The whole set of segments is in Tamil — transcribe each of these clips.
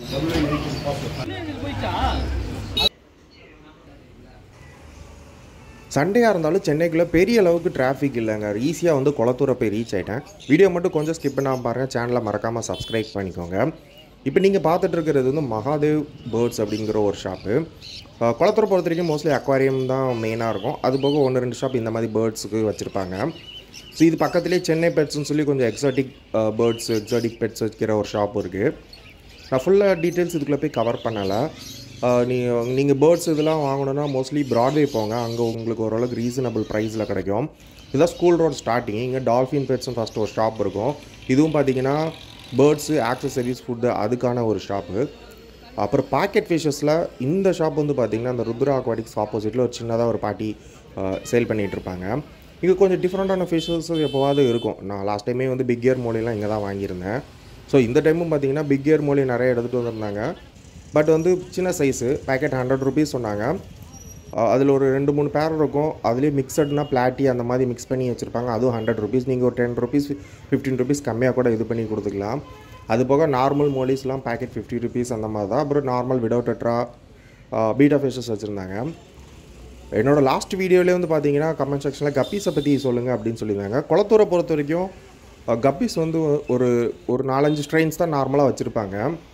சண்டேயாக இருந்தாலும் சென்னைக்குள்ளே பெரிய அளவுக்கு டிராஃபிக் இல்லைங்க ஈஸியாக வந்து குளத்தூரை போய் ரீச் ஆகிட்டேன் வீடியோ மட்டும் கொஞ்சம் ஸ்கிப் பண்ணாமல் பாருங்கள் சேனலை மறக்காமல் சப்ஸ்கிரைப் பண்ணிக்கோங்க இப்போ நீங்கள் பார்த்துட்டு இருக்கிறது வந்து மகாதேவ் பேர்ட்ஸ் அப்படிங்கிற ஒரு ஷாப்பு குளத்தூரை பொறுத்த வரைக்கும் மோஸ்ட்லி அக்வாரியம் தான் மெயினாக இருக்கும் அது போக ஒன்று ரெண்டு ஷாப் இந்த மாதிரி பேர்ட்ஸுக்கு வச்சுருப்பாங்க ஸோ இது பக்கத்துலேயே சென்னை பெட்ஸ்னு சொல்லி கொஞ்சம் எக்ஸாட்டிக் பேர்ட்ஸ் எக்ஸாட்டிக் பெட்ஸ் வைக்கிற ஒரு ஷாப் இருக்குது நான் ஃபுல்லாக டீட்டெயில்ஸ் இதுக்குள்ளே போய் கவர் பண்ணலை நீ நீங்கள் பேர்ட்ஸ் இதெல்லாம் வாங்கணுன்னா மோஸ்ட்லி ப்ராட்வே போங்க அங்கே உங்களுக்கு ஓரளவுக்கு ரீசனபிள் ப்ரைஸில் கிடைக்கும் இதுதான் ஸ்கூல் ரோட் ஸ்டார்டிங் இங்கே டால்ஃபின் பெட்ஸ்னு ஃபஸ்ட்டு ஒரு ஷாப் இருக்கும் இதுவும் பார்த்தீங்கன்னா பேர்ட்ஸு ஆக்சசரிஸ் ஃபுட்டு அதுக்கான ஒரு ஷாப்பு அப்புறம் பாக்கெட் ஃபிஷஸில் இந்த ஷாப் வந்து பார்த்திங்கன்னா அந்த ருத்ரா அக்வாட்டிக்ஸ் ஆப்போசிட்டில் ஒரு சின்னதாக ஒரு பாட்டி சேல் பண்ணிகிட்டு இருப்பாங்க இங்கே கொஞ்சம் டிஃப்ரெண்ட்டான ஃபிஷஸ் எப்போவாவது இருக்கும் நான் லாஸ்ட் டைமே வந்து பிக் இயர் மோலிலாம் இங்கே தான் வாங்கியிருந்தேன் ஸோ இந்த டைமும் பார்த்தீங்கன்னா பிக் இயர் மோலி நிறைய எடுத்துகிட்டு வந்திருந்தாங்க பட் வந்து சின்ன சைஸு பேக்கெட் ஹண்ட்ரட் ருபீஸ் சொன்னாங்க அதில் ஒரு ரெண்டு மூணு பேர் இருக்கும் அதுலேயே மிக்சட்னா பிளாட்டி அந்த மாதிரி மிக்ஸ் பண்ணி வச்சுருப்பாங்க அதுவும் ஹண்ட்ரட் ருபீஸ் நீங்கள் ஒரு டென் ருபீஸ் ஃபிஃப்டீன் ருபீஸ் கம்மியாக கூட இது பண்ணி கொடுத்துக்கலாம் அது போக நார்மல் மோலிஸ்லாம் பேக்கெட் ஃபிஃப்டி ருபீஸ் அந்த மாதிரி தான் அப்புறம் normal without tetra betta fishes வச்சுருந்தாங்க என்னோட லாஸ்ட் வீடியோலேயே வந்து பார்த்தீங்கன்னா கமெண்ட் செக்ஷனில் கப்பீஸை பற்றி சொல்லுங்கள் அப்படின்னு சொல்லியிருந்தாங்க குளத்தூரை பொறுத்த வரைக்கும் கப்பீஸ் வந்து ஒரு ஒரு நாலஞ்சு ஸ்ட்ரெயின்ஸ் தான் நார்மலாக வச்சுருப்பாங்க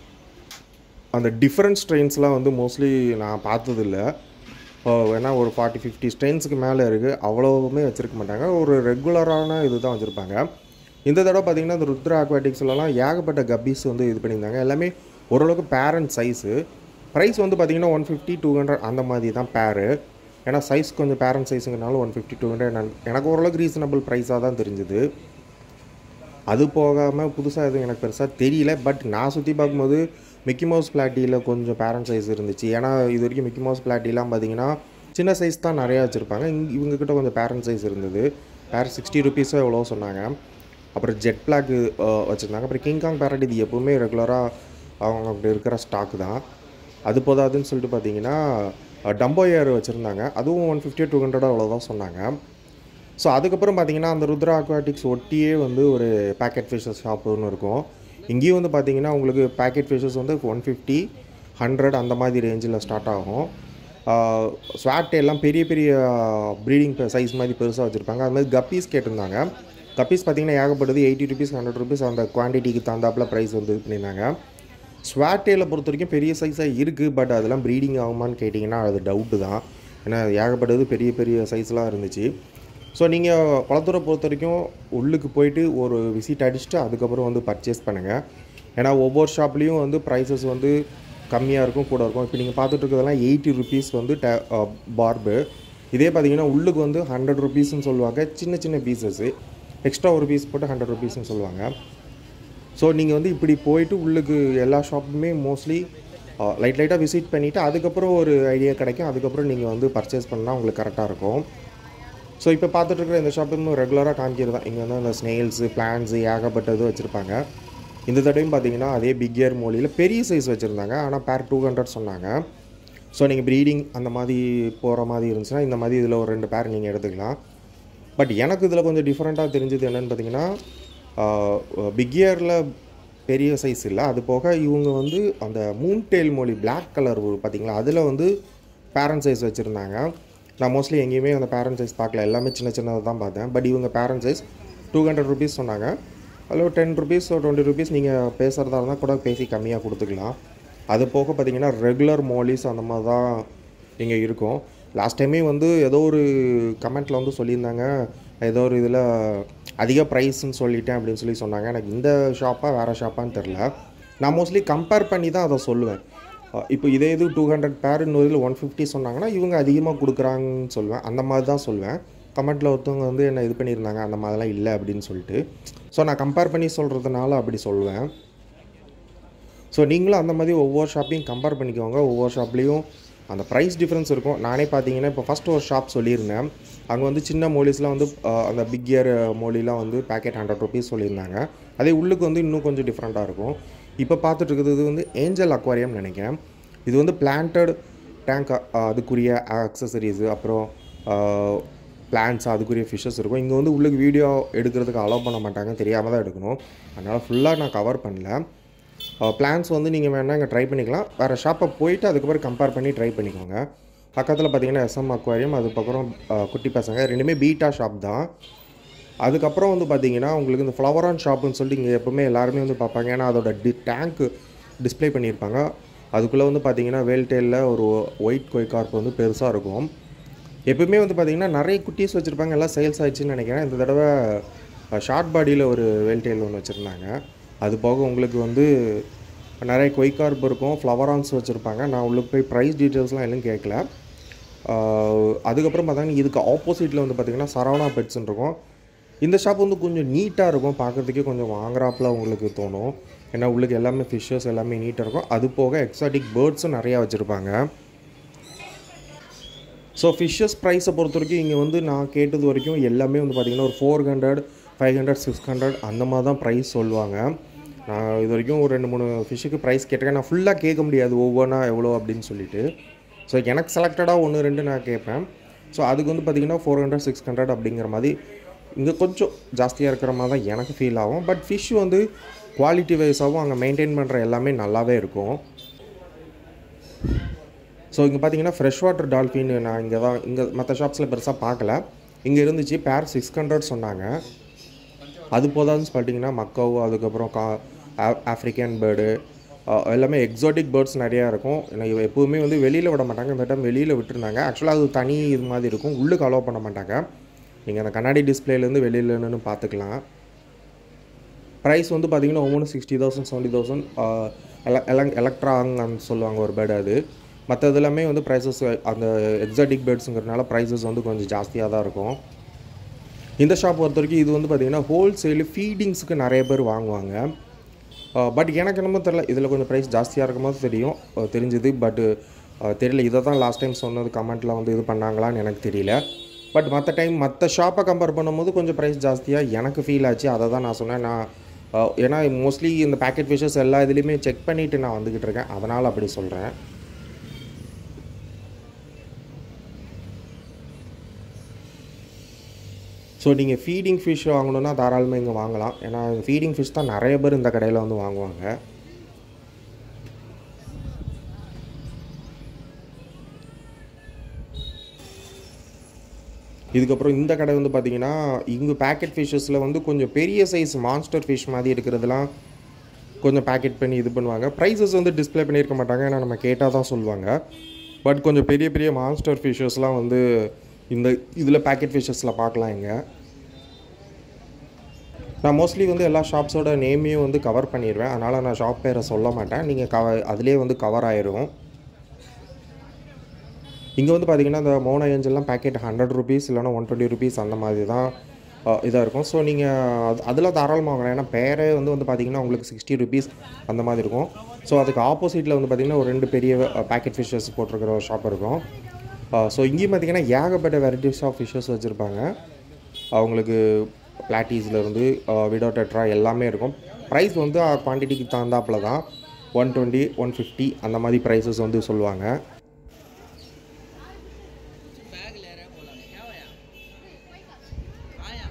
அந்த டிஃப்ரெண்ட் ஸ்ட்ரெயின்ஸ்லாம் வந்து மோஸ்ட்லி நான் பார்த்ததில்ல வேணா ஒரு ஃபார்ட்டி ஃபிஃப்டி ஸ்ட்ரெயின்ஸுக்கு மேலே இருக்குது அவ்வளோவுமே வச்சுருக்க மாட்டாங்க ஒரு ரெகுலரான இது தான் வச்சுருப்பாங்க இந்த தடவை பார்த்திங்கன்னா இந்த ருத்ரா அக்வாட்டிக்ஸ்லலாம் ஏகப்பட்ட கப்பீஸ் வந்து இது பண்ணியிருந்தாங்க எல்லாமே ஓரளவுக்கு பேரண்ட் சைஸு ப்ரைஸ் வந்து பார்த்திங்கன்னா ஒன் ஃபிஃப்டி டூ ஹண்ட்ரட் அந்த மாதிரி தான் பேரு ஏன்னா சைஸ் கொஞ்சம் பேரண்ட் சைஸுங்கனால ஒன் ஃபிஃப்டி டூ ஹண்ட்ரட் எனக்கு ஓரளவுக்கு ரீசனபிள் ப்ரைஸாக தான் தெரிஞ்சுது அது போகாமல் புதுசாக எதுவும் எனக்கு பெருசாக தெரியல பட் நான் சுற்றி பார்க்கும்போது மிக்கி மவுஸ் பிளாட்டியில் கொஞ்சம் பேரண்ட் சைஸ் இருந்துச்சு ஏன்னா இது வரைக்கும் மிக்கி மவுஸ் பிளாட்டிலாம் பார்த்தீங்கன்னா சின்ன சைஸ் தான் நிறையா வச்சுருப்பாங்க இங் இவங்கக்கிட்ட கொஞ்சம் பேரண்ட் சைஸ் இருந்தது பேர் சிக்ஸ்டி ருபீஸோ எவ்வளோ சொன்னாங்க அப்புறம் ஜெட் பிளாக் வச்சுருந்தாங்க அப்புறம் கிங்காங் பேரட் இது எப்போவுமே ரெகுலராக அவங்க அப்படி இருக்கிற ஸ்டாக் தான் அது போதாதுன்னு சொல்லிட்டு பார்த்தீங்கன்னா டம்போ ஏர் வச்சுருந்தாங்க அதுவும் ஒன் ஃபிஃப்டி டூ ஹண்ட்ரட் அவ்வளோதான் சொன்னாங்க ஸோ அதுக்கப்புறம் பார்த்தீங்கன்னா அந்த ருத்ரா அக்வாட்டிக்ஸ் ஒட்டியே வந்து ஒரு பேக்கெட் ஃபிஷஸ் ஷாப் ஒன்று இருக்கும் இங்கேயும் வந்து பார்த்தீங்கன்னா உங்களுக்கு பேக்கெட் ஃபிஷஸ் வந்து ஒன் ஃபிஃப்டி ஹண்ட்ரட் அந்த மாதிரி ரேஞ்சில் ஸ்டார்ட் ஆகும் ஸ்வாட் எல்லாம் பெரிய பெரிய ப்ரீடிங் சைஸ் மாதிரி பெருசாக வச்சுருப்பாங்க அது மாதிரி கப்பீஸ் கேட்டிருந்தாங்க கப்பீஸ் பார்த்தீங்கன்னா ஏகப்பட்டது எயிட்டி ருபீஸ் ஹண்ட்ரட் ருபீஸ் அந்த குவான்டிட்டிக்கு தகுந்தாப்பில் ப்ரைஸ் வந்து இது பண்ணியிருந்தாங்க ஸ்வாட்டேல பொறுத்த வரைக்கும் பெரிய சைஸாக இருக்குது பட் அதெல்லாம் ப்ரீடிங் ஆகுமான்னு கேட்டிங்கன்னா அது டவுட்டு தான் ஏன்னா ஏகப்பட்டது பெரிய பெரிய சைஸ்லாம் இருந்துச்சு ஸோ நீங்கள் குளத்தூரை பொறுத்த வரைக்கும் உள்ளுக்கு போயிட்டு ஒரு விசிட் அடிச்சுட்டு அதுக்கப்புறம் வந்து பர்ச்சேஸ் பண்ணுங்கள் ஏன்னா ஒவ்வொரு ஷாப்லேயும் வந்து ப்ரைஸஸ் வந்து கம்மியாக இருக்கும் கூட இருக்கும் இப்போ நீங்கள் பார்த்துட்டு இருக்கிறதெல்லாம் எயிட்டி ருபீஸ் வந்து டே பார்பு இதே பார்த்தீங்கன்னா உள்ளுக்கு வந்து ஹண்ட்ரட் ருபீஸ்னு சொல்லுவாங்க சின்ன சின்ன பீசஸ்ஸு எக்ஸ்ட்ரா ஒரு பீஸ் போட்டு ஹண்ட்ரட் ருபீஸ்னு சொல்லுவாங்க ஸோ நீங்கள் வந்து இப்படி போயிட்டு உள்ளுக்கு எல்லா ஷாப்புமே மோஸ்ட்லி லைட் லைட்டாக விசிட் பண்ணிவிட்டு அதுக்கப்புறம் ஒரு ஐடியா கிடைக்கும் அதுக்கப்புறம் நீங்கள் வந்து பர்ச்சேஸ் பண்ணால் உங்களுக்கு கரெக்டாக இருக்கும் ஸோ இப்போ பார்த்துட்டு இருக்கிற இந்த ஷாப் இன்னும் ரெகுலராக காமிக்கிறது தான் இங்கே வந்து அந்த ஸ்னெயில்ஸு பிளான்ஸு ஏகப்பட்டது வச்சுருப்பாங்க இந்த தடவையும் பார்த்தீங்கன்னா அதே பிக் இயர் மோலியில் பெரிய சைஸ் வச்சுருந்தாங்க ஆனால் பேர் டூ ஹண்ட்ரட் சொன்னாங்க ஸோ நீங்கள் ப்ரீடிங் அந்த மாதிரி போகிற மாதிரி இருந்துச்சுன்னா இந்த மாதிரி இதில் ஒரு ரெண்டு பேர் நீங்கள் எடுத்துக்கலாம் பட் எனக்கு இதில் கொஞ்சம் டிஃப்ரெண்ட்டாக தெரிஞ்சது என்னென்னு பார்த்தீங்கன்னா பிக் இயரில் பெரிய சைஸ் இல்லை அது போக இவங்க வந்து அந்த moon tail molly black colour பார்த்தீங்களா அதில் வந்து பேரண்ட் சைஸ் வச்சுருந்தாங்க நான் மோஸ்ட்லி எங்கேயுமே அந்த பேரண்ட் சைஸ் பார்க்கல எல்லாமே சின்ன சின்னதாக தான் பார்த்தேன் பட் இவங்க parent size two hundred rupees சொன்னாங்க அதில் டென் ருபீஸ் டுவெண்ட்டி ருபீஸ் நீங்கள் பேசுகிறதா இருந்தால் கூட பேசி கம்மியாக கொடுத்துக்கலாம் அது போக பார்த்தீங்கன்னா ரெகுலர் மோலிஸ் அந்த மாதிரி தான் இங்கே இருக்கும் லாஸ்ட் டைமே வந்து ஏதோ ஒரு கமெண்ட்டில் வந்து சொல்லியிருந்தாங்க ஏதோ ஒரு இதில் அதிக ப்ரைஸ்ன்னு சொல்லிட்டேன் அப்படின்னு சொல்லி சொன்னாங்க எனக்கு இந்த ஷாப்பாக வேறு ஷாப்பான்னு தெரில நான் மோஸ்ட்லி கம்பேர் பண்ணி தான் அதை சொல்லுவேன் இப்போ இதே இது டூ ஹண்ட்ரட் பேர் இன்னொரு இதில் ஒன் ஃபிஃப்டி சொன்னாங்கன்னா இவங்க அதிகமாக கொடுக்குறாங்கன்னு சொல்லுவேன் அந்த மாதிரி தான் சொல்லுவேன் கமெண்ட்டில் ஒருத்தவங்க வந்து என்ன இது பண்ணியிருந்தாங்க அந்த மாதிரிலாம் இல்லை அப்படின்னு சொல்லிட்டு ஸோ நான் கம்பேர் பண்ணி சொல்கிறதுனால அப்படி சொல்லுவேன் ஸோ நீங்களும் அந்த மாதிரி ஒவ்வொரு ஷாப்பையும் கம்பேர் பண்ணிக்கோங்க ஒவ்வொரு ஷாப்லேயும் அந்த ப்ரைஸ் டிஃப்ரென்ஸ் இருக்கும் நானே பார்த்தீங்கன்னா இப்போ ஃபஸ்ட் ஒரு ஷாப் சொல்லியிருந்தேன் அங்கே வந்து சின்ன மோலிஸ்லாம் வந்து அந்த பிக் இயர் மோலிலாம் வந்து பேக்கெட் ஹண்ட்ரட் ருபீஸ் சொல்லியிருந்தாங்க அதே உள்ளுக்கு வந்து இன்னும் கொஞ்சம் டிஃப்ரெண்ட்டாக இருக்கும் இப்போ பார்த்துட்டு இருக்கிறது இது வந்து ஏஞ்சல் அக்வாரியம் நினைக்கிறேன் இது வந்து பிளான்டட் டேங்க் அதுக்குரிய ஆக்சசரிஸு அப்புறம் பிளான்ஸ் அதுக்குரிய ஃபிஷ்ஷஸ் இருக்கும் இங்கே வந்து உள்ளுக்கு வீடியோ எடுக்கிறதுக்கு அலோவ் பண்ண மாட்டாங்க தெரியாமல் தான் எடுக்கணும் அதனால் ஃபுல்லாக நான் கவர் பண்ணல பிளான்ஸ் வந்து நீங்கள் வேணால் இங்கே ட்ரை பண்ணிக்கலாம் வேறு ஷாப்பை போயிட்டு அதுக்கப்புறம் கம்பேர் பண்ணி ட்ரை பண்ணிக்கோங்க பக்கத்தில் பார்த்தீங்கன்னா எஸ்எம் அக்வாரியம் அதுக்கப்புறம் அஹ், குட்டி பசங்க ரெண்டுமே பீட்டா ஷாப் தான் அதுக்கப்புறம் வந்து பார்த்தீங்கன்னா உங்களுக்கு இந்த ஃப்ளவர் ஆன் ஷாப்புன்னு சொல்லிட்டு இங்கே எப்பவுமே எல்லாருமே வந்து பார்ப்பாங்க ஏன்னா அதோட டி டேங்க்கு டிஸ்ப்ளே பண்ணியிருப்பாங்க அதுக்குள்ளே வந்து பார்த்தீங்கன்னா வேல்டேலில் ஒரு ஒயிட் கொய்கார்ப் வந்து பெருசாக இருக்கும் எப்பவுமே வந்து பார்த்தீங்கன்னா நிறைய குட்டீஸ் வச்சுருப்பாங்க எல்லாம் சேல்ஸ் ஆயிடுச்சுன்னு நினைக்கிறேன் இந்த தடவை ஷார்ட் பாடியில் ஒரு வேல்டேல் ஒன்று வச்சுருந்தாங்க அது போக உங்களுக்கு வந்து நிறைய கொய்கார்ப் இருக்கும் ஃப்ளவரான்ஸ் வச்சுருப்பாங்க நான் உள்ளே போய் ப்ரைஸ் டீட்டெயில்ஸ்லாம் எதுவும் கேட்கல ஆஹ் அதுக்கப்புறம் பார்த்தீங்கன்னா இதுக்கு ஆப்போசிட்டில் வந்து பார்த்தீங்கன்னா சரவணா பெட்ஸ்ன்னு இருக்கும் இந்த ஷாப் வந்து கொஞ்சம் நீட்டாக இருக்கும் பார்க்குறதுக்கே கொஞ்சம் வாங்குறாப்புல உங்களுக்கு தோணும் ஏன்னா உள்ளுக்கு எல்லாமே ஃபிஷ்ஷஸ் எல்லாமே நீட்டாக இருக்கும் அது போக எக்ஸாட்டிக் பேர்ட்ஸும் நிறையா வச்சுருப்பாங்க ஸோ ஃபிஷ்ஷஸ் ப்ரைஸை பொறுத்த வரைக்கும் இங்கே வந்து நான் கேட்டது வரைக்கும் எல்லாமே வந்து பார்த்திங்கன்னா ஒரு four hundred five hundred six hundred அந்த மாதிரி தான் ப்ரைஸ் சொல்லுவாங்க நான் இது வரைக்கும் ஒரு ரெண்டு மூணு ஃபிஷ்ஷுக்கு ப்ரைஸ் கேட்டிருக்கேன் நான் ஃபுல்லாக கேட்க முடியாது ஒவ்வொன்றா எவ்வளோ அப்படின்னு சொல்லிட்டு ஸோ எனக்கு செலக்டடாக ஒன்று ரெண்டு நான் கேட்பேன் ஸோ அதுக்கு வந்து பார்த்திங்கன்னா ஃபோர் ஹண்ட்ரட் சிக்ஸ் ஹண்ட்ரட் அப்படிங்கிற மாதிரி இங்கே கொஞ்சம் ஜாஸ்தியாக இருக்கிற மாதிரி தான் எனக்கு ஃபீல் ஆகும் பட் ஃபிஷ் வந்து குவாலிட்டி வைஸாகவும் அங்கே மெயின்டைன் பண்ணுற எல்லாமே நல்லாவே இருக்கும் ஸோ இங்கே பார்த்தீங்கன்னா ஃப்ரெஷ் வாட்டர் டால்ஃபின் நான் இங்கே தான் இங்கே மற்ற ஷாப்ஸில் பெருசாக பார்க்கல இங்கே இருந்துச்சு பேர் சிக்ஸ் ஹண்ட்ரட் சொன்னாங்க அது போதாதுன்னு சொல்லிட்டிங்கன்னா மக்கவு அதுக்கப்புறம் கா ஆ- ஆஃப்ரிக்கன் பேர்டு எல்லாமே எக்ஸாட்டிக் பேர்ட்ஸ் நிறையா இருக்கும் ஏன்னா இவ எப்போவுமே வந்து வெளியில் விட மாட்டாங்க இந்த டைம் வெளியில் விட்டுருந்தாங்க ஆக்சுவலாக அது தனி இது மாதிரி இருக்கும் உள்ளுக்கு அலோவ் பண்ண மாட்டாங்க நீங்கள் அந்த கண்ணாடி டிஸ்பிளேலேருந்து வெளியில் நின்று பார்த்துக்கலாம் ப்ரைஸ் வந்து பார்த்தீங்கன்னா ஒவ்வொன்றும் சிக்ஸ்டி தௌசண்ட் செவன்ட்டி தௌசண்ட் எலக் எலக்ட்ராங்கன்னு சொல்லுவாங்க ஒரு பேர்டு அது மற்றது எல்லாமே வந்து ப்ரைஸஸ் அந்த எக்ஸாட்டிக் பேர்ட்ஸுங்கிறதுனால ப்ரைஸஸ் வந்து கொஞ்சம் ஜாஸ்தியாக தான் இருக்கும் இந்த ஷாப் பொறுத்த வரைக்கும் இது வந்து பார்த்தீங்கன்னா ஹோல்சேலு ஃபீடிங்ஸுக்கு நிறைய பேர் வாங்குவாங்க பட் எனக்கு என்னமோ தெரில இதில் கொஞ்சம் ப்ரைஸ் ஜாஸ்தியாக இருக்கும் போது தெரியும் அஹ் தெரிஞ்சுது பட்டு தெரியல இதை தான் லாஸ்ட் டைம் சொன்னது கமெண்ட்டில் வந்து இது பண்ணாங்களான்னு எனக்கு தெரியல பட் மற்ற டைம் மற்ற ஷாப்பை கம்பேர் பண்ணும்போது கொஞ்சம் ப்ரைஸ் ஜாஸ்தியாக எனக்கு ஃபீல் ஆச்சு அதை தான் நான் சொன்னேன் நான் அஹ், ஏன்னா மோஸ்ட்லி இந்த பேக்கெட் ஃபிஷஸ் எல்லா இதுலேயுமே செக் பண்ணிவிட்டு நான் வந்துக்கிட்டு இருக்கேன் அதனால் அப்படி சொல்கிறேன் ஸோ நீங்கள் ஃபீடிங் ஃபிஷ் வாங்கணுன்னா தாராளமாக இங்கே வாங்கலாம் ஏன்னா ஃபீடிங் ஃபிஷ் தான் நிறைய பேர் இந்த கடையில் வந்து வாங்குவாங்க இதுக்கப்புறம் இந்த கடை வந்து பார்த்தீங்கன்னா இங்கே பேக்கெட் ஃபிஷ்ஷஸில் வந்து கொஞ்சம் பெரிய சைஸ் மான்ஸ்டர் ஃபிஷ் மாதிரி இருக்கிறதுலாம் கொஞ்சம் பேக்கெட் பண்ணி இது பண்ணுவாங்க ப்ரைஸஸ் வந்து டிஸ்ப்ளே பண்ணியிருக்க மாட்டாங்க ஏன்னா நம்ம கேட்டால் தான் சொல்லுவாங்க பட் கொஞ்சம் பெரிய பெரிய மான்ஸ்டர் ஃபிஷ்ஷஸ்லாம் வந்து இந்த இதில் பேக்கெட் ஃபிஷ்ஷஸில் பார்க்கலாம் இங்கே நான் மோஸ்ட்லி வந்து எல்லா ஷாப்ஸோட நேமையும் வந்து கவர் பண்ணிடுவேன் அதனால் நான் ஷாப் பேரை சொல்ல மாட்டேன் நீங்கள் கவ அதிலே வந்து கவர் ஆயிரும் இங்கே வந்து பார்த்தீங்கன்னா இந்த மோனோ ஏஞ்சல்லாம் பேக்கெட் ஹண்ட்ரட் ருபீஸ் இல்லைனா ஒன் டுவெண்ட்டி ருபீஸ் அந்த மாதிரி தான் இதாக இருக்கும் ஸோ நீங்கள் அது அதில் தாராளமாக வாங்கலாம் ஏன்னா பேரே வந்து வந்து பார்த்தீங்கன்னா உங்களுக்கு சிக்ஸ்டி ருபீஸ் அந்த மாதிரி இருக்கும் ஸோ அதுக்கு ஆப்போசிட்டில் வந்து பார்த்தீங்கன்னா ஒரு ரெண்டு பெரிய பேக்கெட் ஃபிஷ்ஷஸ் போட்டிருக்கிற ஒரு ஷாப் இருக்கும் ஸோ இங்கேயும் பார்த்தீங்கன்னா ஏகப்பட்ட வெரைட்டிஸ் ஆஃப் ஃபிஷ்ஷஸ் வச்சுருப்பாங்க அவங்களுக்கு பிளாட்டீஸ்லேருந்து விடோ டெட்ரா எல்லாமே இருக்கும் ப்ரைஸ் வந்து குவான்டிட்டிக்கு தகுந்தாப்புல தான் ஒன் டுவெண்ட்டி ஒன் ஃபிஃப்டி அந்த மாதிரி ப்ரைஸஸ் வந்து சொல்லுவாங்க बैग ले रहे हैं बोला क्या हुआ आया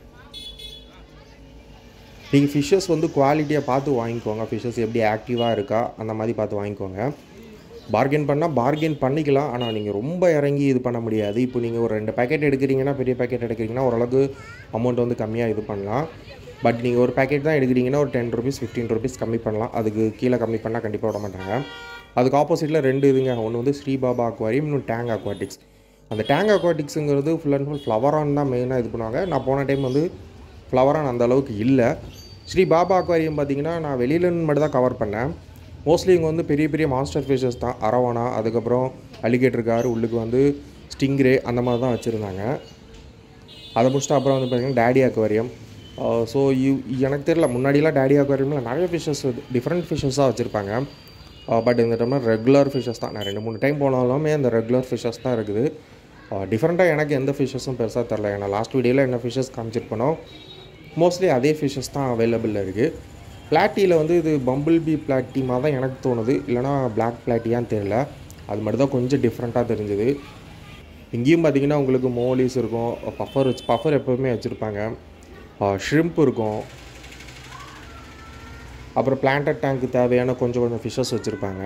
நீங்கள் ஃபிஷ்ஷஸ் வந்து குவாலிட்டியாக பார்த்து வாங்கிக்கோங்க ஃபிஷ்ஷஸ் எப்படி ஆக்டிவாக இருக்கா அந்த மாதிரி பார்த்து வாங்கிக்கோங்க பார்கென் பண்ணால் பார்கென் பண்ணிக்கலாம் ஆனால் நீங்கள் ரொம்ப இறங்கி இது பண்ண முடியாது இப்போ நீங்கள் ஒரு ரெண்டு பேக்கெட் எடுக்கிறீங்கன்னா பெரிய பேக்கெட் எடுக்கிறீங்கன்னா ஓரளவுக்கு அமௌண்ட் வந்து கம்மியாக இது பண்ணலாம் பட் நீங்கள் ஒரு பேக்கெட் தான் எடுக்கிறீங்கன்னா ஒரு டென் ருபீஸ் ஃபிஃப்டீன் ருபீஸ் கம்மி பண்ணலாம் அதுக்கு கீழே கம்மி பண்ணால் கண்டிப்பாக விட மாட்டாங்க அதுக்கு ஆப்போசிட்டில் ரெண்டு இதுங்க ஒன்று வந்து ஸ்ரீபாபா அக்வாரியம் இன்னும் டேங் அக்வாட்டிக்ஸ் அந்த டேங் அக்வாட்டிக்ஸுங்கிறது ஃபுல் அண்ட் ஃபுல் ஃப்ளவரான் தான் மெயினாக இது பண்ணுவாங்க நான் போன டைம் வந்து ஃப்ளவரான் அந்த அளவுக்கு இல்லை ஸ்ரீ பாபா அக்வாரியம் பார்த்தீங்கன்னா நான் வெளியில மட்டும் தான் கவர் பண்ணேன் மோஸ்ட்லி இங்கே வந்து பெரிய பெரிய மாஸ்டர் ஃபிஷஸ் தான் அரவானா அதுக்கப்புறம் அலிகேட்டர் கார் உள்ளுக்கு வந்து ஸ்டிங்ரே அந்த மாதிரி தான் வச்சுருந்தாங்க அதை முடிச்சுட்டு அப்புறம் வந்து பார்த்தீங்கன்னா டேடி அக்வாரியம் ஸோ எனக்கு தெரியல முன்னாடிலாம் டேடி அக்வாரியமில் நிறைய ஃபிஷஸ் டிஃப்ரெண்ட் ஃபிஷஸாக வச்சுருப்பாங்க பட் இந்த டைமில் ரெகுலர் ஃபிஷஸ் தான் நான் ரெண்டு மூணு டைம் போனாலுமே அந்த ரெகுலர் ஃபிஷஸ் தான் இருக்குது டிஃப்ரெண்ட்டாக எனக்கு எந்த ஃபிஷஸும் பெருசாக தெரில ஏன்னா லாஸ்ட் வீடியோவில் என்ன ஃபிஷஸ் காமிச்சிருப்பனோ மோஸ்ட்லி அதே ஃபிஷஸ் தான் அவைலபிளில் இருக்குது பிளாட்டியில் வந்து இது பம்பிள் பி பிளாட்டிமாக தான் எனக்கு தோணுது இல்லைனா பிளாக் பிளாட்டியான்னு தெரில அது மட்டும் தான் கொஞ்சம் டிஃப்ரெண்ட்டாக தெரிஞ்சுது இங்கேயும் பார்த்தீங்கன்னா உங்களுக்கு மோலிஸ் இருக்கும் பஃபர் வச்சு பஃபர் எப்போவுமே வச்சுருப்பாங்க ஷ்ரிம்ப் இருக்கும் அப்புறம் பிளான்டட் டேங்க்கு தேவையான கொஞ்சம் கொஞ்சம் ஃபிஷ்ஷஸ் வச்சுருப்பாங்க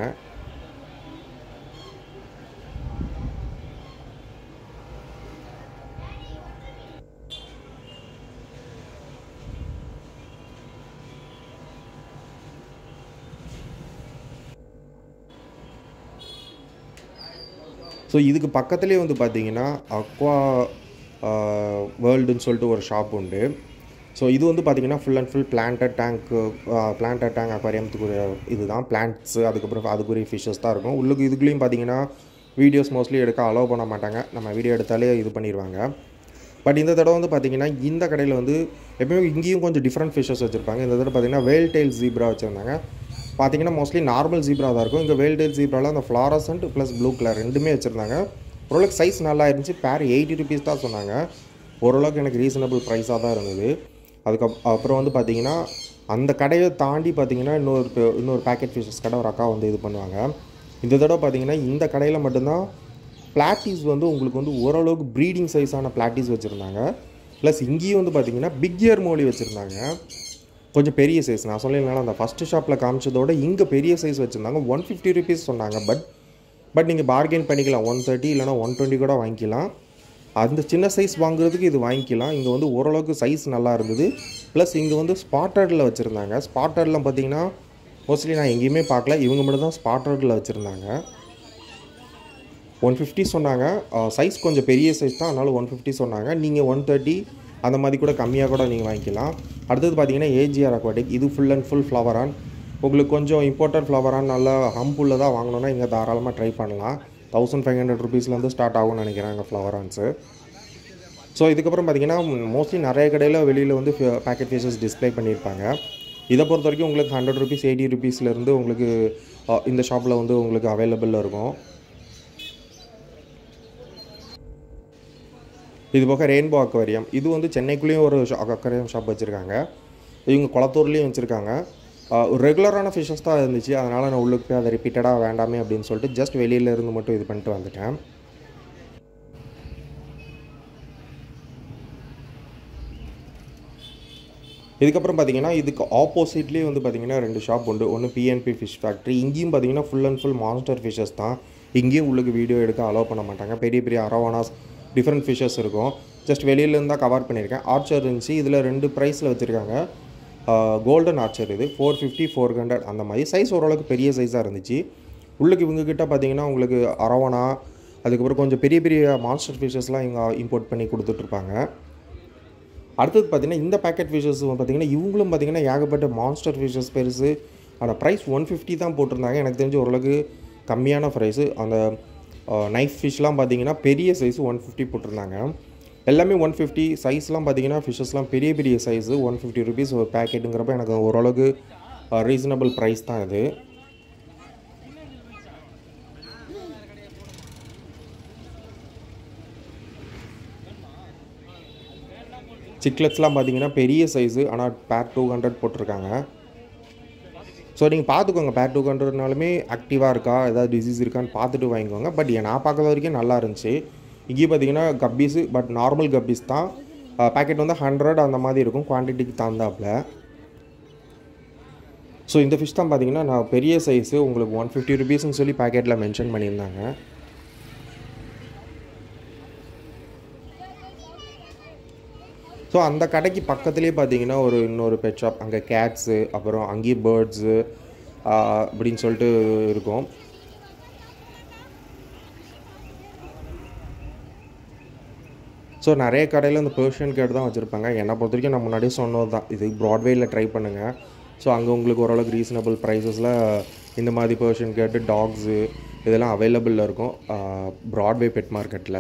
ஸோ இதுக்கு பக்கத்துலேயே வந்து பார்த்தீங்கன்னா அக்வா வேர்ல்டுன்னு சொல்லிட்டு ஒரு ஷாப் உண்டு ஸோ இது வந்து பார்த்தீங்கன்னா ஃபுல் அண்ட் ஃபுல் பிளான்டட் டேங்க்கு பிளான்டட் டேங்க் அக்வாரியத்துக்குரிய இதுதான் பிளான்ட்ஸு அதுக்கப்புறம் அதுக்குரிய ஃபிஷ்ஷஸ் தான் இருக்கும் உள்ளுக்கு இதுக்குள்ளேயும் பார்த்தீங்கன்னா வீடியோஸ் மோஸ்ட்லி எடுக்க அலோவ் பண்ண மாட்டாங்க நம்ம வீடியோ எடுத்தாலே இது பண்ணிடுவாங்க பட் இந்த தடவை வந்து பார்த்தீங்கன்னா இந்த கடையில் வந்து எப்பயுமே இங்கேயும் கொஞ்சம் டிஃப்ரெண்ட் ஃபிஷ்ஷஸ் வச்சுருப்பாங்க இந்த தடவை பார்த்தீங்கன்னா வேல் டெயில் ஜீப்ரா வச்சுருந்தாங்க பார்த்தீங்கன்னா மோஸ்ட்லி நார்மல் ஜீப்ரா தான் இருக்கும் இங்கே வேல் டெயில் ஜீப்ராவில் அந்த ஃப்ளாரசன்ட் ப்ளஸ் ப்ளூ கலர் ரெண்டுமே வச்சுருந்தாங்க ஓரளவுக்கு சைஸ் நல்லா இருந்துச்சு பேர் எயிட்டி ருபீஸ் தான் சொன்னாங்க ஓரளவுக்கு எனக்கு ரீசனபிள் ப்ரைஸாக தான் இருந்தது அதுக்கு அப்புறம் வந்து பார்த்தீங்கன்னா அந்த கடையை தாண்டி பார்த்தீங்கன்னா இன்னொரு பே- இன்னொரு பேக்கெட் ஃபிஷஸ் கடை ஒரு அக்கா வந்து இது பண்ணுவாங்க இந்த தடவை பார்த்தீங்கன்னா இந்த கடையில் மட்டும்தான் பிளாட்டிஸ் வந்து உங்களுக்கு வந்து ஓரளவுக்கு ப்ரீடிங் சைஸான பிளாட்டிஸ் வச்சுருந்தாங்க ப்ளஸ் இங்கேயும் வந்து பார்த்தீங்கன்னா பிக் இயர் மோலி வச்சுருந்தாங்க கொஞ்சம் பெரிய சைஸ் நான் சொல்லியிருந்தாலும் அந்த ஃபஸ்ட்டு ஷாப்பில் காமிச்சதோட இங்கே பெரிய சைஸ் வச்சுருந்தாங்க ஒன் ஃபிஃப்டி ருபீஸ் சொன்னாங்க பட் பட் நீங்கள் பார்கெயின் பண்ணிக்கலாம் ஒன் தேர்ட்டி இல்லைனா ஒன் டுவெண்ட்டி கூட வாங்கிக்கலாம் அந்த சின்ன சைஸ் வாங்குறதுக்கு இது வாங்கிக்கலாம் இங்கே வந்து ஓரளவுக்கு சைஸ் நல்லா இருந்தது ப்ளஸ் இங்கே வந்து ஸ்பாட்டரில் வச்சுருந்தாங்க ஸ்பாட்டரில் பார்த்தீங்கன்னா மோஸ்ட்லி நான் எங்கேயுமே பார்க்கல இவங்க மட்டும் தான் ஸ்பாட்டரில் வச்சுருந்தாங்க ஒன் ஃபிஃப்டி சொன்னாங்க சைஸ் கொஞ்சம் பெரிய சைஸ் தான் அதனால ஒன் ஃபிஃப்டி சொன்னாங்க நீங்கள் ஒன் தேர்ட்டி அந்த மாதிரி கூட கம்மியாக கூட நீங்கள் வாங்கிக்கலாம் அடுத்தது பார்த்தீங்கன்னா ஏஜிஆர் அக்வாட்டிக் இது full and full flowerhorn உங்களுக்கு கொஞ்சம் இம்பார்ட்டன்ட் ஃப்ளவர் ஆன் நல்லா ஹம்புள்ள தான் வாங்கணுன்னா இங்கே தாராளமாக ட்ரை பண்ணலாம் தௌசண்ட் ஃபைவ் ஹண்ட்ரட் ருபீஸ்லேருந்து ஸ்டார்ட் ஆகும்னு நினைக்கிறேன் இங்கே ஃப்ளவர் ஆன்ஸு ஸோ இதுக்கப்புறம் பார்த்தீங்கன்னா மோஸ்ட்லி நிறைய கடையில் வெளியில் வந்து பேக்கெட் ஃபீச்சர்ஸ் டிஸ்ப்ளே பண்ணியிருப்பாங்க இதை பொறுத்த வரைக்கும் உங்களுக்கு ஹண்ட்ரட் ருபீஸ் எயிட்டி ருபீஸ்லேருந்து உங்களுக்கு அஹ், இந்த ஷாப்பில் வந்து உங்களுக்கு அவைலபிளில் இருக்கும் இது போக ரெயின்போ அக்வேரியம் இது வந்து சென்னைக்குள்ளேயும் ஒரு அக்வேரியம் ஷாப் வச்சுருக்காங்க இவங்க குளத்தூர்லேயும் வச்சுருக்காங்க ஒரு ரெகுலரான ஃபிஷஸ் தான் இருந்துச்சு அதனால் நான் உள்ளுக்கு போய் அதை ரிப்பீட்டடாக வேண்டாமே அப்படின்னு சொல்லிட்டு ஜஸ்ட் வெளியில இருந்து மட்டும் இது பண்ணிட்டு வந்துட்டேன் இதுக்கப்புறம் பார்த்தீங்கன்னா இதுக்கு ஆப்போசிட்லேயே வந்து பார்த்தீங்கன்னா ரெண்டு ஷாப் உண்டு ஒன்று பிஎன்பி ஃபிஷ் ஃபேக்ட்ரி இங்கேயும் பார்த்தீங்கன்னா full and full monster fishes தான் இங்கேயும் உள்ளுக்கு வீடியோ எடுக்க அலோவ் பண்ண மாட்டாங்க பெரிய பெரிய அரவானாஸ் டிஃப்ரெண்ட் ஃபிஷஸ் இருக்கும் ஜஸ்ட் வெளியிலேருந்து தான் கவர் பண்ணியிருக்கேன் ஆர்ச்சர் இருந்துச்சு இதில் ரெண்டு ப்ரைஸில் வச்சுருக்காங்க கோல்டன் ஆர்ச்சர் இது ஃபோர் ஃபிஃப்டி ஃபோர் ஹண்ட்ரட் அந்த மாதிரி சைஸ் ஓரளவுக்கு பெரிய சைஸாக இருந்துச்சு உள்ளுக்கு இவங்க கிட்ட பார்த்தீங்கன்னா உங்களுக்கு அரவணா அதுக்கப்புறம் கொஞ்சம் பெரிய பெரிய மான்ஸ்டர் ஃபிஷஸ்லாம் இவங்க இம்போர்ட் பண்ணி கொடுத்துட்ருப்பாங்க அடுத்தது பார்த்தீங்கன்னா இந்த பேக்கெட் ஃபிஷஸ் பார்த்தீங்கன்னா இவங்களும் பார்த்தீங்கன்னா ஏகப்பட்ட மான்ஸ்டர் ஃபிஷஸ் பெருசு ஆனால் ப்ரைஸ் ஒன் ஃபிஃப்டி தான் போட்டிருந்தாங்க எனக்கு தெரிஞ்சு ஓரளவுக்கு கம்மியான ப்ரைஸு அந்த நைஃப் ஃபிஷ்லாம் பார்த்தீங்கன்னா பெரிய சைஸ் ஒன் ஃபிஃப்டி போட்டிருந்தாங்க எல்லாமே ஒன் ஃபிஃப்டி சைஸ்லாம் பார்த்தீங்கன்னா ஃபிஷஸ்லாம் பெரிய பெரிய சைஸு ஒன் ஃபிஃப்டி ருபீஸ் ஒரு பேக்கெட்டுங்கிறப்ப எனக்கு ஓரளவுக்கு ரீசனபிள் ப்ரைஸ் தான் இது சிக்லெட்ஸ்லாம் பார்த்தீங்கன்னா பெரிய சைஸு ஆனால் பேர் டூ ஹண்ட்ரட் போட்டிருக்காங்க ஸோ நீங்கள் பார்த்துக்கோங்க பேர் டூ ஹண்ட்ரட்னாலுமே ஆக்டிவாக இருக்கா ஏதாவது டிசீஸ் இருக்கான்னு பார்த்துட்டு வாங்கிக்கோங்க பட் நான் பார்க்குற வரைக்கும் நல்லா இருந்துச்சு இங்கேயும் பார்த்தீங்கன்னா கப்பீஸு பட் நார்மல் கப்பீஸ் தான் பேக்கெட் வந்து ஹண்ட்ரட் அந்த மாதிரி இருக்கும் குவான்டிட்டிக்கு தகுந்தாப்புல ஸோ இந்த ஃபிஷ் தான் பார்த்தீங்கன்னா நான் பெரிய சைஸு உங்களுக்கு ஒன் ஃபிஃப்டி ருபீஸ்னு சொல்லி பேக்கெட்டில் மென்ஷன் பண்ணியிருந்தாங்க ஸோ அந்த கடைக்கு பக்கத்துலேயே பார்த்தீங்கன்னா ஒரு இன்னொரு பெட் ஷாப் அங்கே கேட்ஸு அப்புறம் அங்கேயும் பேர்ட்ஸு அப்படின்னு சொல்லிட்டு இருக்கும் ஸோ நிறைய கடையில் இந்த பெர்ஷியன் கேட் தான் வச்சுருப்பாங்க என்னை பொறுத்த வரைக்கும் நான் முன்னாடியே சொன்னது தான் இது ப்ராட்வேயில் ட்ரை பண்ணுங்கள் ஸோ அங்கே உங்களுக்கு ஓரளவுக்கு ரீசனபிள் ப்ரைஸஸில் இந்த மாதிரி பெர்ஷியன் கேட்டு டாக்ஸு இதெல்லாம் அவைலபிளில் இருக்கும் ப்ராட்வே பெட் மார்க்கெட்டில்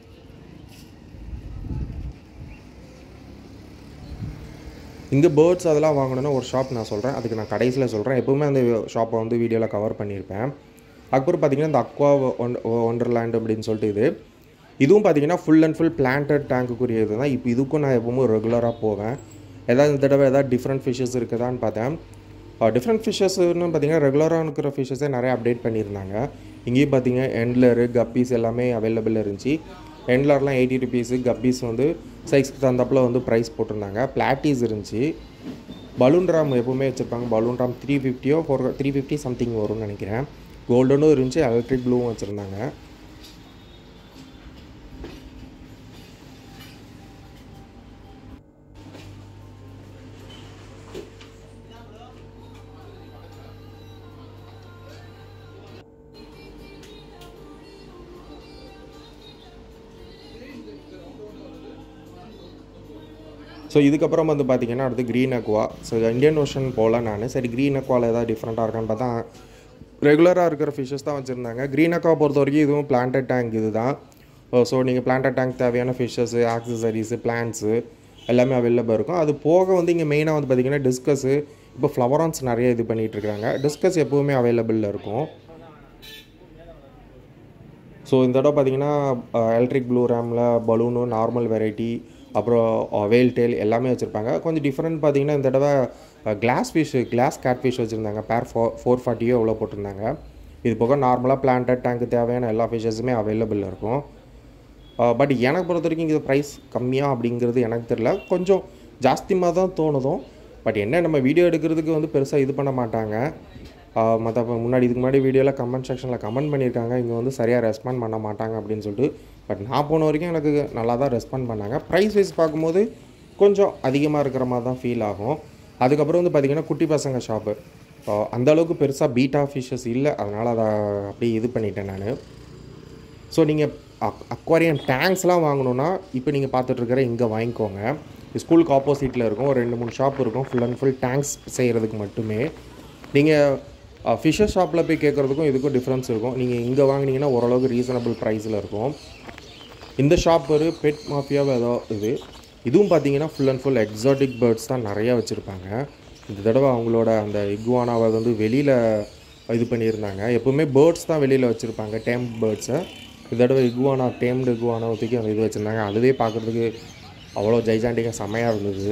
இங்கே பேர்ட்ஸ் அதெல்லாம் வாங்கணுன்னா ஒரு ஷாப் நான் சொல்கிறேன் அதுக்கு நான் கடைசியில் சொல்கிறேன் எப்போவுமே அந்த ஷாப்பை வந்து வீடியோவில் கவர் பண்ணியிருப்பேன் அதுக்கப்புறம் பார்த்தீங்கன்னா இந்த அக்வா ஒண்டர்லேண்ட் அப்படின்னு சொல்லிட்டு இது இதுவும் பார்த்தீங்கன்னா ஃபுல் அண்ட் ஃபுல் பிளான்டட் டேங்க்குரிய இது தான் இப்போ இதுக்கும் நான் எப்பவுமே ரெகுலராக போவேன் ஏதாவது இந்த தடவை ஏதாவது டிஃப்ரெண்ட் ஃபிஷ்ஷஸ் இருக்குதான்னு பார்த்தேன் டிஃப்ரெண்ட் ஃபிஷ்ஷஸ்னு பார்த்தீங்கன்னா ரெகுலராக இருக்கிற ஃபிஷ்ஷஸே நிறைய அப்டேட் பண்ணியிருந்தாங்க இங்கேயும் பார்த்தீங்க எண்ட்லரு கப்பீஸ் எல்லாமே அவைலபிள் இருந்துச்சு எண்ட்லர்லாம் எயிட்டி ருபீஸு கப்பீஸ் வந்து சைஸ்க்கு தகுந்தாப்புல வந்து ப்ரைஸ் போட்டிருந்தாங்க பிளாட்டீஸ் இருந்துச்சு பலூன் ராம் எப்பவுமே வச்சுருப்பாங்க பலூன் ராம் த்ரீ ஃபிஃப்டியோ ஃபோர் த்ரீ ஃபிஃப்டி சம்திங் வரும்னு நினைக்கிறேன் கோல்டனும் இருந்துச்சு எலக்ட்ரிக் ப்ளூவும் வச்சுருந்தாங்க ஸோ இதுக்கப்புறம் வந்து பார்த்தீங்கன்னா அடுத்து green aqua so Indian ocean போகல நான் சரி க்ரீன் அக்வாவில் ஏதாவது டிஃப்ரெண்ட்டாக இருக்கான்னு பார்த்தா ரெகுலராக இருக்கிற ஃபிஷ்ஷஸ் தான் வச்சுருந்தாங்க க்ரீன் அக்வா பொறுத்த வரைக்கும் இதுவும் பிளான்டட் டேங்க் இது தான் ஸோ நீங்கள் பிளான்டட் டேங்க் தேவையான ஃபிஷ்ஷஸ்ஸு ஆக்சசரிஸு பிளான்ஸு எல்லாமே அவைலபிள் இருக்கும் அது போக வந்து இங்கே மெயினாக வந்து பார்த்திங்கன்னா டிஸ்கஸு இப்போ ஃப்ளவரான்ஸ் நிறைய இது பண்ணிகிட்டு இருக்காங்க டிஸ்கஸ் எப்போவுமே அவைலபிளில் இருக்கும் ஸோ இந்த தடவை பார்த்தீங்கன்னா எலக்ட்ரிக் ப்ளூ ரேமில் பலூனு நார்மல் வெரைட்டி அப்புறம் வேல் டெயில் எல்லாமே வச்சுருப்பாங்க கொஞ்சம் டிஃப்ரெண்ட் பார்த்தீங்கன்னா இந்த தடவை glass fish glass cat fish வச்சுருந்தாங்க பேர் ஃபோ ஃபோர் ஃபார்ட்டியோ எவ்வளோ போட்டிருந்தாங்க இது போக நார்மலாக பிளான்டட் டேங்க்கு தேவையான எல்லா ஃபிஷ்ஷஸுமே அவைலபிள் இருக்கும் பட் எனக்கு பொறுத்த வரைக்கும் இது ப்ரைஸ் கம்மியாக அப்படிங்கிறது எனக்கு தெரில கொஞ்சம் ஜாஸ்திமாக தான் தோணுதும் பட் என்ன நம்ம வீடியோ எடுக்கிறதுக்கு வந்து பெருசாக இது பண்ண மாட்டாங்க மற்ற முன்னாடி இதுக்கு முன்னாடி வீடியோவில் கமெண்ட் செக்ஷனில் கமெண்ட் பண்ணியிருக்காங்க இங்கே வந்து சரியாக ரெஸ்பாண்ட் பண்ண மாட்டாங்க அப்படின்னு சொல்லிட்டு பட் நான் போன வரைக்கும் எனக்கு நல்லா தான் ரெஸ்பாண்ட் பண்ணாங்க ப்ரைஸ் வைஸ் பார்க்கும்போது கொஞ்சம் அதிகமாக இருக்கிற மாதிரி தான் ஃபீல் ஆகும் அதுக்கப்புறம் வந்து பார்த்திங்கன்னா குட்டி பசங்க ஷாப்பு அந்தளவுக்கு பெருசாக பீட்டா ஃபிஷ்ஷஸ் இல்லை அதனால் அதை அப்படியே இது பண்ணிட்டேன் நான் ஸோ நீங்கள் அக் அக்வாரியம் டேங்க்ஸ்லாம் வாங்கணுன்னா இப்போ நீங்கள் பார்த்துட்ருக்கிற இங்கே வாங்கிக்கோங்க ஸ்கூலுக்கு ஆப்போசிட்டில் இருக்கும் ஒரு ரெண்டு மூணு ஷாப் இருக்கும் ஃபுல் அண்ட் ஃபுல் டேங்க்ஸ் செய்கிறதுக்கு மட்டுமே நீங்கள் ஃபிஷ்ஷர் ஷாப்பில் போய் கேட்குறதுக்கும் இதுக்கும் டிஃப்ரென்ஸ் இருக்கும் நீங்கள் இங்கே வாங்கினீங்கன்னா ஓரளவுக்கு ரீசனபிள் ப்ரைஸில் இருக்கும் இந்த ஷாப் ஒரு பெட் மாஃபியாவை ஏதோ இது இதுவும் பார்த்தீங்கன்னா full and full exotic birds தான் நிறையா வச்சுருப்பாங்க இந்த தடவை அவங்களோட அந்த இக்வானாவை வந்து வெளியில் இது பண்ணியிருந்தாங்க எப்போவுமே பேர்ட்ஸ் தான் வெளியில் வச்சுருப்பாங்க டேம் பேர்ட்ஸை இந்த தடவை இகுவானா டேம்டு இகுவானா தூக்கி அந்த இது வச்சுருந்தாங்க அதுவே பார்க்குறதுக்கு அவ்வளோ ஜைஜாண்டிக்காக செமையாக இருந்தது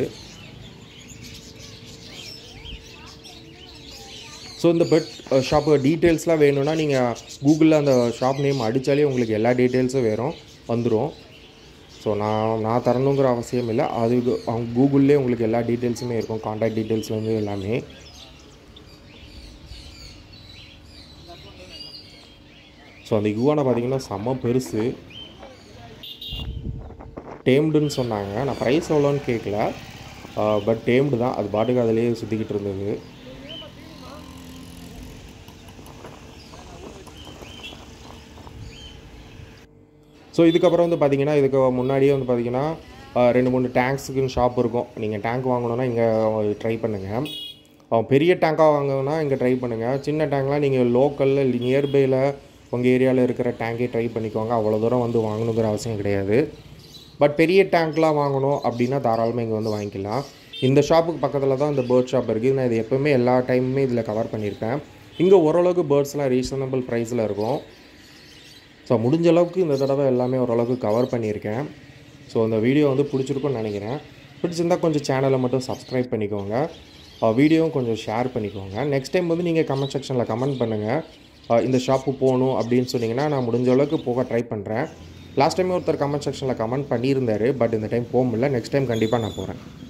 ஸோ இந்த பெட் ஷாப்பு டீட்டெயில்ஸ்லாம் வேணும்னா நீங்கள் கூகுளில் அந்த ஷாப் நேம் அடித்தாலே உங்களுக்கு எல்லா டீட்டெயில்ஸும் வேறும் வந்துடும் ஸோ நான் நான் தரணுங்கிற அவசியம் இல்லை அது அவங்க கூகுள்லேயே உங்களுக்கு எல்லா டீட்டெயில்ஸுமே இருக்கும் காண்டாக்ட் டீட்டெயில்ஸ்லேருந்து எல்லாமே ஸோ அந்த யுவானை பார்த்தீங்கன்னா செம்ம பெருசு டேம்டுன்னு சொன்னாங்க நான் ப்ரைஸ் எவ்வளோன்னு கேட்கல பட் டேம்டு தான் அது பாட்டுக்கு அதிலேயே சுற்றிக்கிட்டு இருந்தது ஸோ இதுக்கப்புறம் வந்து பார்த்தீங்கன்னா இதுக்கு முன்னாடியே வந்து பார்த்தீங்கன்னா ரெண்டு மூணு டேங்க்ஸுக்குன்னு ஷாப் இருக்கும் நீங்கள் டேங்க் வாங்கணுன்னா இங்கே ட்ரை பண்ணுங்கள் பெரிய டேங்காக வாங்கணுன்னா இங்கே ட்ரை பண்ணுங்கள் சின்ன டேங்க்லாம் நீங்கள் லோக்கலில் நியர்பையில் உங்கள் ஏரியாவில் இருக்கிற டேங்கே ட்ரை பண்ணிக்கோங்க அவ்வளோ தூரம் வந்து வாங்கணுங்கிற அவசியம் கிடையாது பட் பெரிய டேங்க்லாம் வாங்கணும் அப்படின்னா தாராளமாக இங்கே வந்து வாங்கிக்கலாம் இந்த ஷாப்புக்கு பக்கத்தில் தான் இந்த பேர்ட் ஷாப் இருக்குது நான் இது எப்போவுமே எல்லா டைமுமே இதில் கவர் பண்ணியிருப்பேன் இங்கே ஓரளவுக்கு பேர்ட்ஸ்லாம் ரீசனபிள் ப்ரைஸில் இருக்கும் ஸோ முடிஞ்ச அளவுக்கு இந்த தடவை எல்லாமே ஓரளவுக்கு கவர் பண்ணியிருக்கேன் ஸோ இந்த வீடியோ வந்து பிடிச்சிருக்கும்னு நினைக்கிறேன் பிடிச்சிருந்தால் கொஞ்சம் சேனலை மட்டும் சப்ஸ்கிரைப் பண்ணிக்கோங்க வீடியோவும் கொஞ்சம் ஷேர் பண்ணிக்கோங்க நெக்ஸ்ட் டைம் வந்து நீங்கள் கமெண்ட் செக்ஷனில் கமெண்ட் பண்ணுங்கள் இந்த ஷாப்பு போகணும் அப்படின்னு சொன்னீங்கன்னா நான் முடிஞ்ச அளவுக்கு போக ட்ரை பண்ணுறேன் லாஸ்ட் டைம் ஒருத்தர் கமெண்ட் செக்ஷனில் கமெண்ட் பண்ணியிருந்தாரு பட் இந்த டைம் போக முடியல நெக்ஸ்ட் டைம் கண்டிப்பாக நான் போகிறேன்